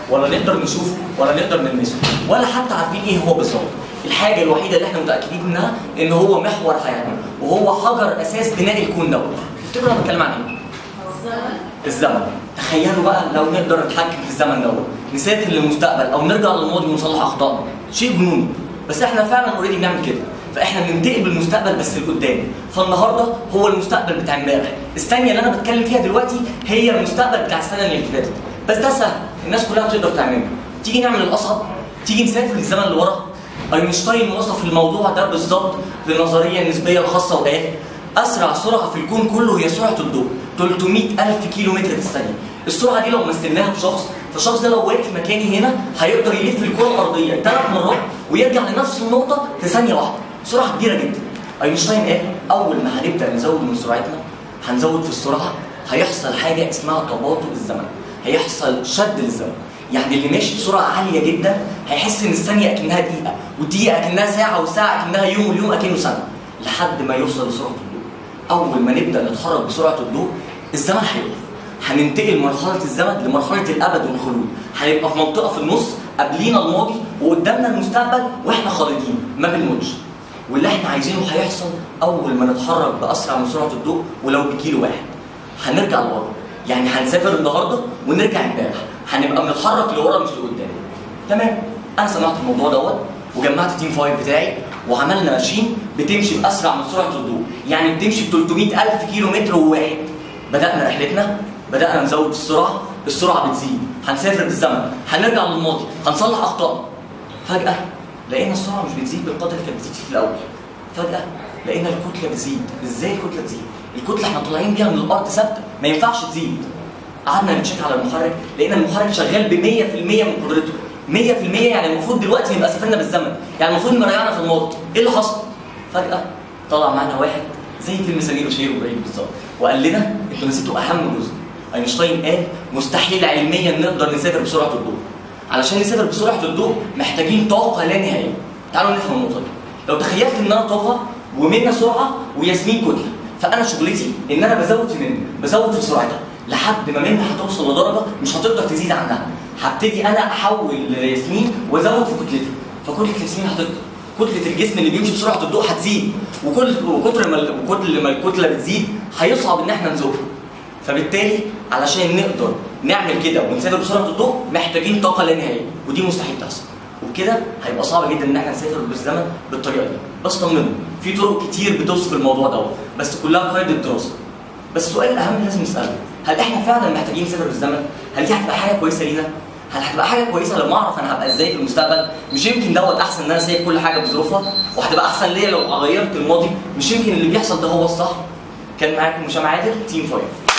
ولا نقدر نشوفه ولا نقدر نلمسه ولا حتى عارفين ايه هو بالظبط الحاجه الوحيده اللي احنا متاكدين منها ان هو محور حياتنا وهو حجر اساس بناء الكون دوت تفتكروا انا بتكلم عن ايه الزمن تخيلوا بقى لو نقدر نتحكم في الزمن دوت نسافر للمستقبل او نرجع للماضي ونصلح اخطائنا شيء جنوني بس احنا فعلا اوريدي بنعمل كده فاحنا بننتقل بالمستقبل بس لقدام فالنهارده هو المستقبل بتاع امبارح الثانيه اللي انا بتكلم فيها دلوقتي هي المستقبل بتاع السنه اللي فاتت بس ده سهل الناس كلها بتقدر تعمله تيجي نعمل الاصعب تيجي نسافر للزمن اللي ورا اينشتاين وصف الموضوع ده بالظبط في النظريه النسبيه الخاصه وقال اسرع سرعه في الكون كله هي سرعه الضوء 300 الف كيلو متر في الثانيه السرعه دي لو مثلناها بشخص فالشخص ده لو واقف مكاني هنا هيقدر يلف الكره الارضيه ثلاث مرات ويرجع لنفس النقطه في ثانيه واحده سرعه كبيره جدا اينشتاين قال اول ما هنبدا نزود من سرعتنا هنزود في السرعه هيحصل حاجه اسمها تباطؤ الزمن هيحصل شد للزمن يعني اللي ماشي بسرعه عاليه جدا هيحس ان الثانيه اكنها دقيقه والدقيقه اكنها ساعه والساعه اكنها يوم واليوم اكنه سنه لحد ما يوصل لسرعه الضوء اول ما نبدا نتحرك بسرعه الضوء الزمن هيقف هننتقل مرحله الزمن لمرحله الابد والخلود هنبقى في منطقه في النص قبلينا الماضي وقدامنا المستقبل واحنا خالدين ما بنموتش واللي احنا عايزينه هيحصل اول ما نتحرك باسرع من سرعه الضوء ولو بكيلو واحد هنرجع لورا يعني هنسافر النهارده ونرجع امبارح هنبقى بنتحرك لورا مش لقدام تمام انا سمعت الموضوع دوت وجمعت تيم فايف بتاعي وعملنا ماشين بتمشي باسرع من سرعه الضوء يعني بتمشي ب 300 الف كيلو متر وواحد بدانا رحلتنا بدانا نزود السرعه السرعه بتزيد هنسافر بالزمن هنرجع للماضي هنصلح اخطائنا فجاه لقينا السرعه مش بتزيد بالقدر اللي كانت بتزيد في الاول فجاه لقينا الكتله بتزيد ازاي الكتله تزيد الكتله احنا طالعين بيها من الارض ثابته ما ينفعش تزيد قعدنا نتشيك على المحرك لقينا المحرك شغال ب 100% من قدرته 100% يعني المفروض دلوقتي نبقى سافرنا بالزمن يعني المفروض نبقى رجعنا في الماضي ايه اللي حصل فجاه طلع معانا واحد زي فيلم سمير وشهير وبعيد بالظبط وقال لنا انتوا نسيتوا اهم جزء اينشتاين قال مستحيل علميا نقدر نسافر بسرعه الضوء علشان نسافر بسرعه الضوء محتاجين طاقه لا نهائيه تعالوا نفهم النقطه دي لو تخيلت ان انا طاقه ومنى سرعه وياسمين كتله فانا شغلتي ان انا بزود في منى بزود في سرعتها لحد ما منى هتوصل لدرجه مش هتقدر تزيد عنها هبتدي انا احول ياسمين وازود في كتلتها فكتله ياسمين هتكتر كتله الجسم اللي بيمشي بسرعه الضوء هتزيد وكل وكتر ما وكل ما الكتله بتزيد هيصعب ان احنا نزورها فبالتالي علشان نقدر نعمل كده ونسافر بسرعه الضوء محتاجين طاقه لا نهائيه ودي مستحيل تحصل وبكده هيبقى صعب جدا ان احنا نسافر بالزمن بالطريقه دي بس طمنوا في طرق كتير بتوصف الموضوع دوت بس كلها قيد الدراسه بس السؤال الاهم اللي لازم نساله هل احنا فعلا محتاجين نسافر بالزمن؟ هل دي هتبقى حاجه كويسه لينا؟ هل هتبقى حاجه كويسه لما اعرف انا هبقى ازاي في المستقبل؟ مش يمكن دوت احسن ان انا سايب كل حاجه بظروفها وهتبقى احسن ليا لو غيرت الماضي؟ مش يمكن اللي بيحصل ده هو الصح؟ كان معاكم هشام عادل تيم فايف